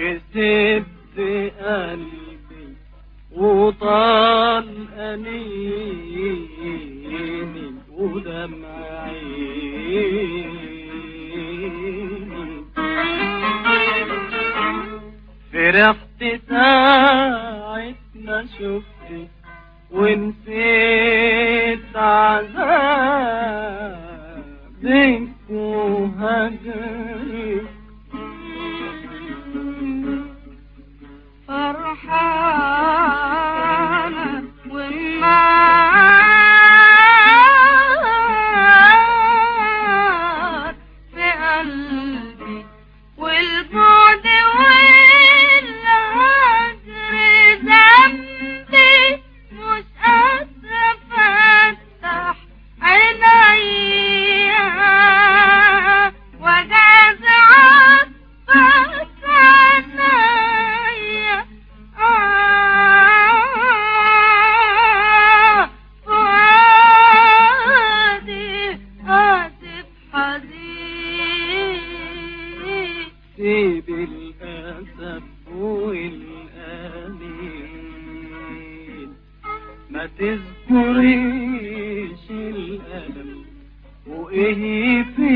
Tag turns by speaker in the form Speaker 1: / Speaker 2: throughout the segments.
Speaker 1: وسبت قلبي وطال أنيني ودمع عيني فرحت ساعة ما شفتك ونسيت عذابك وهجرك
Speaker 2: فرحانة والنار في قلبي والبعد والهجر ذنبي مش قادرة أفتح عينيا وجاز عطفك عليا آه فؤادي آسف حزين
Speaker 1: سيب الأسف والأنين ما تذكريش الألم وإيه في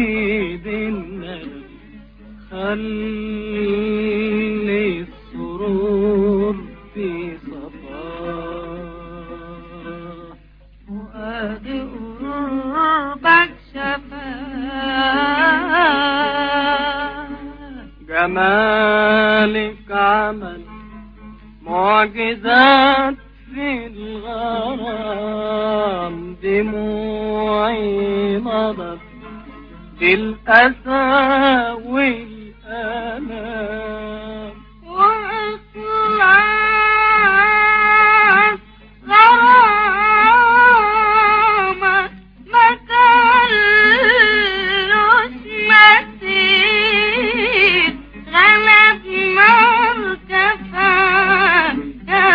Speaker 1: الندم خلي السرور في صفاه
Speaker 2: فؤادي قربك شفاه
Speaker 1: جمالك عمل معجزات في الغرام دموعي مضت بالأسى والألام
Speaker 2: وإخلاص غرامك ما كلوش مثيل غلب مركفان يا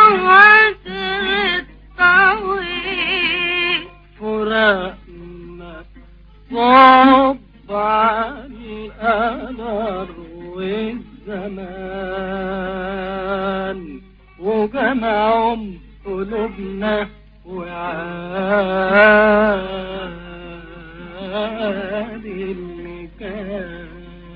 Speaker 2: وقت الطويل
Speaker 1: فراقنا صب على القدر والزمان وجمعهم قلوبنا وعاد اللي كان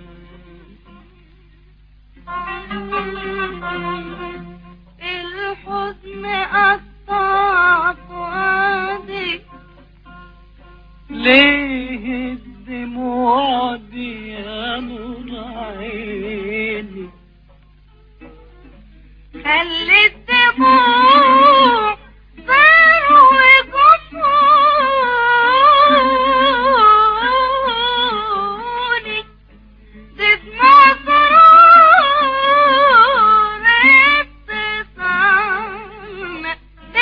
Speaker 2: الحزن قطع فؤادي
Speaker 1: ليه الدموع دي يا نور عيني
Speaker 2: خلي الدموع طير وجفوني دموع سرور اتصالنا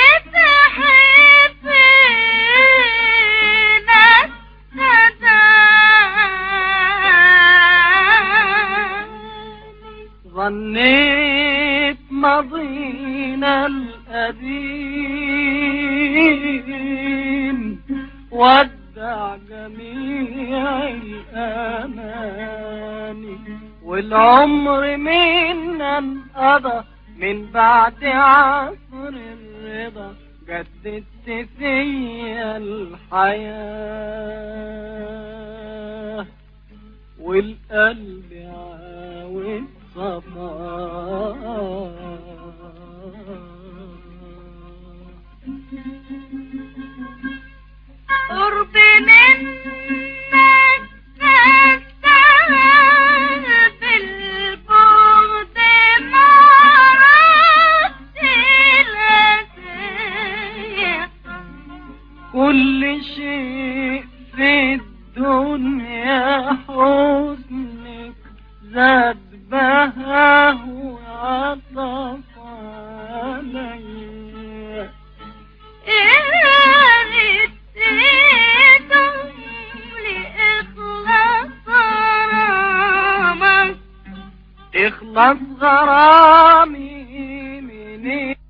Speaker 2: تتحب فينا السداد
Speaker 1: ظنيت ماضينا القديم ودع جميع الأماني والعمر منا انقضى من بعد عصر الرضا جددت فيا الحياه والقلب عاوز صفا
Speaker 2: قرب منك تستاهل بالبعد معرفت الأسية
Speaker 1: كل شيء في الدنيا حسنك زاد بهاه وعطف عليا اخلص غرامي من